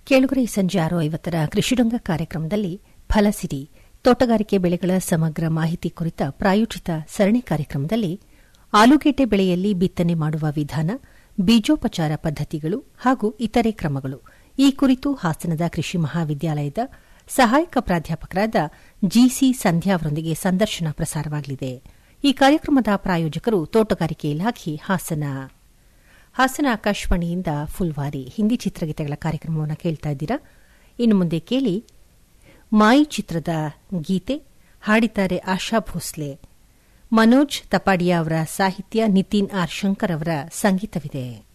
ಕೇಳುಗರೆ ಈ ಸಂಜೆ ಆರು ಐವತ್ತರ ಕೃಷಿರಂಗ ಕಾರ್ಯಕ್ರಮದಲ್ಲಿ ಫಲಸಿರಿ ತೋಟಗಾರಿಕೆ ಬೆಳೆಗಳ ಸಮಗ್ರ ಮಾಹಿತಿ ಕುರಿತ ಪ್ರಾಯೋಜಿತ ಸರಣಿ ಕಾರ್ಯಕ್ರಮದಲ್ಲಿ ಆಲೂಗೆಡ್ಡೆ ಬೆಳೆಯಲ್ಲಿ ಬಿತ್ತನೆ ಮಾಡುವ ವಿಧಾನ ಬೀಜೋಪಚಾರ ಪದ್ದತಿಗಳು ಹಾಗೂ ಇತರೆ ಕ್ರಮಗಳು ಈ ಕುರಿತು ಹಾಸನದ ಕೃಷಿ ಮಹಾವಿದ್ಯಾಲಯದ ಸಹಾಯಕ ಪ್ರಾಧ್ಯಾಪಕರಾದ ಜಿಸಿ ಸಂಧ್ಯಾ ಅವರೊಂದಿಗೆ ಸಂದರ್ಶನ ಪ್ರಸಾರವಾಗಲಿದೆ ಈ ಕಾರ್ಯಕ್ರಮದ ಪ್ರಾಯೋಜಕರು ತೋಟಗಾರಿಕೆ ಇಲಾಖೆ ಹಾಸನ ಹಾಸನ ಆಕಾಶವಾಣಿಯಿಂದ ಫುಲ್ವಾರಿ ಹಿಂದಿ ಚಿತ್ರಗೀತೆಗಳ ಕಾರ್ಯಕ್ರಮವನ್ನು ಕೇಳ್ತಾ ಇದ್ದೀರಾ ಇನ್ನು ಮುಂದೆ ಕೇಳಿ ಮಾಯಿ ಚಿತ್ರದ ಗೀತೆ ಹಾಡಿದ್ದಾರೆ ಆಶಾ ಭೋಸ್ಲೆ ಮನೋಜ್ ತಪಾಡಿಯಾ ಅವರ ಸಾಹಿತ್ಯ ನಿತಿನ್ ಆರ್ ಶಂಕರ್ ಅವರ ಸಂಗೀತವಿದೆ